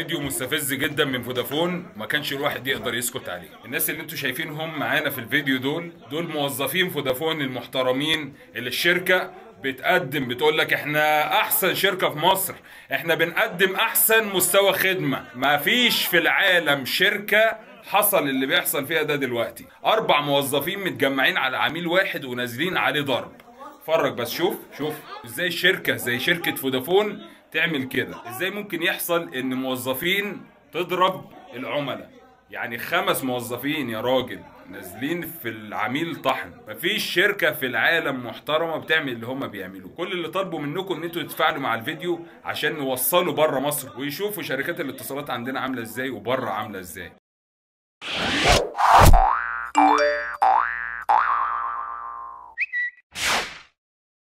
فيديو مستفز جدا من فودافون ما كانش الواحد يقدر يسكت عليه الناس اللي انتوا شايفينهم معانا في الفيديو دول دول موظفين فودافون المحترمين اللي الشركه بتقدم بتقول لك احنا احسن شركه في مصر احنا بنقدم احسن مستوى خدمه ما فيش في العالم شركه حصل اللي بيحصل فيها ده دلوقتي اربع موظفين متجمعين على عميل واحد ونازلين عليه ضرب اتفرج بس شوف شوف ازاي شركه زي شركه فودافون تعمل كده ازاي ممكن يحصل ان موظفين تضرب العملاء يعني خمس موظفين يا راجل نازلين في العميل طحن مفيش شركه في العالم محترمه بتعمل اللي هم بيعملوه كل اللي طالبه منكم ان انتوا تتفاعلوا مع الفيديو عشان نوصله بره مصر ويشوفوا شركات الاتصالات عندنا عامله ازاي وبره عامله ازاي